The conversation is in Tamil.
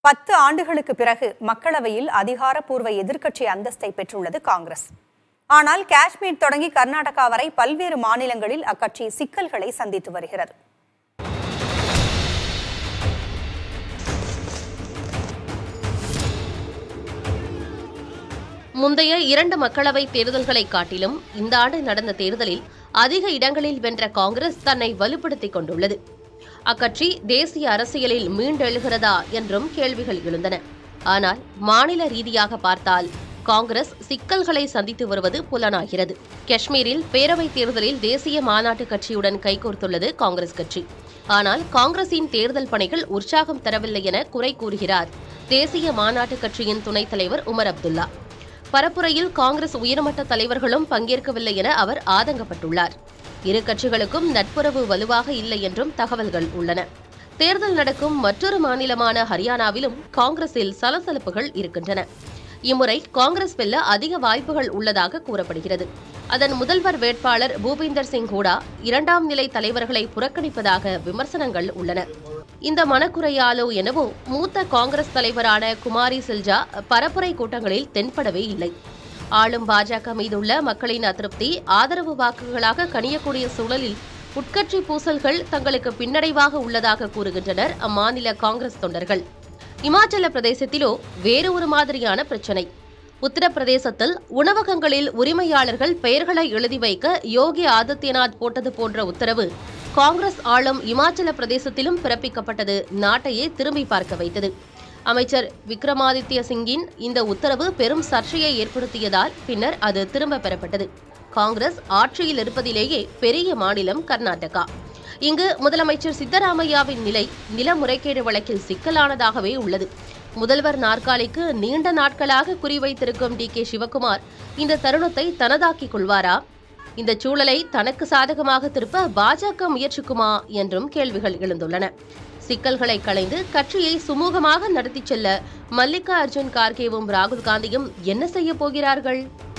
பத்து ஆண்டுகளுக்கு பிறகு மக்களவையில் அதிகாரப்பூர்வ எதிர்க்கட்சி அந்தஸ்தை பெற்றுள்ளது காங்கிரஸ் ஆனால் காஷ்மீர் தொடங்கி கர்நாடகா வரை பல்வேறு மாநிலங்களில் அக்கட்சி சிக்கல்களை சந்தித்து வருகிறது முந்தைய இரண்டு மக்களவை தேர்தல்களை காட்டிலும் இந்த ஆண்டு நடந்த தேர்தலில் அதிக இடங்களில் வென்ற காங்கிரஸ் தன்னை வலுப்படுத்திக் கொண்டுள்ளது அக்கட்சி தேசிய அரசியலில் மீண்டெழுகிறதா என்றும் கேள்விகள் எழுந்தன ஆனால் மாநில ரீதியாக பார்த்தால் காங்கிரஸ் சிக்கல்களை சந்தித்து வருவது புலனாகிறது காஷ்மீரில் பேரவைத் தேர்தலில் தேசிய மாநாட்டு கட்சியுடன் கைகோர்த்துள்ளது காங்கிரஸ் கட்சி ஆனால் காங்கிரசின் தேர்தல் பணிகள் உற்சாகம் தரவில்லை என குறை கூறுகிறார் தேசிய மாநாட்டு கட்சியின் துணைத் தலைவர் உமர் அப்துல்லா பரப்புரையில் காங்கிரஸ் உயர்மட்ட தலைவர்களும் பங்கேற்கவில்லை என அவர் ஆதங்கப்பட்டுள்ளார் இரு கட்சிகளுக்கும் நட்புறவு வலுவாக இல்லை என்றும் தகவல்கள் உள்ளன தேர்தல் நடக்கும் மற்றொரு மாநிலமான ஹரியானாவிலும் காங்கிரஸில் சலசலப்புகள் இருக்கின்றன இம்முறை காங்கிரஸ் வெல்ல அதிக வாய்ப்புகள் உள்ளதாக கூறப்படுகிறது அதன் முதல்வர் வேட்பாளர் பூபீந்தர் சிங் ஹூடா இரண்டாம் நிலை தலைவர்களை புறக்கணிப்பதாக விமர்சனங்கள் உள்ளன இந்த மனக்குறையாலோ எனவோ மூத்த காங்கிரஸ் தலைவரான குமாரி சில்ஜா பரப்புரை கூட்டங்களில் தென்படவே இல்லை ஆளும் பாஜக மீதுள்ள மக்களின் அதிருப்தி ஆதரவு வாக்குகளாக கனியக்கூடிய சூழலில் உட்கட்சி பூசல்கள் தங்களுக்கு பின்னடைவாக உள்ளதாக கூறுகின்றனர் அம்மாநில காங்கிரஸ் தொண்டர்கள் இமாச்சல பிரதேசத்திலோ வேறு ஒரு மாதிரியான பிரச்சனை உத்தரப்பிரதேசத்தில் உணவகங்களில் உரிமையாளர்கள் பெயர்களை எழுதி வைக்க யோகி ஆதித்யநாத் போட்டது போன்ற உத்தரவு காங்கிரஸ் ஆளும் இமாச்சல பிரதேசத்திலும் பிறப்பிக்கப்பட்டது நாட்டையே திரும்பி பார்க்க வைத்தது அமைச்சர் விக்ரமாதித்ய சிங்கின் இந்த உத்தரவு பெரும் சர்ச்சையை ஏற்படுத்தியதால் பின்னர் அது திரும்ப பெறப்பட்டது காங்கிரஸ் ஆட்சியில் இருப்பதிலேயே பெரிய மாநிலம் கர்நாடகா இங்கு முதலமைச்சர் சித்தராமையாவின் நிலை நில முறைகேடு வழக்கில் சிக்கலானதாகவே உள்ளது முதல்வர் நாற்காலிக்கு நீண்ட நாட்களாக குறிவைத்திருக்கும் டி கே சிவகுமார் இந்த தருணத்தை தனதாக்கிக் கொள்வாரா இந்த சூழலை தனக்கு சாதகமாக திருப்ப பாஜக முயற்சிக்குமா என்றும் கேள்விகள் எழுந்துள்ளன சிக்கல்களை களைந்து கட்சியை சுமூகமாக நடத்திச் செல்ல மல்லிகா அர்ஜுன் கார்கேவும் ராகுல் காந்தியும் என்ன செய்ய போகிறார்கள்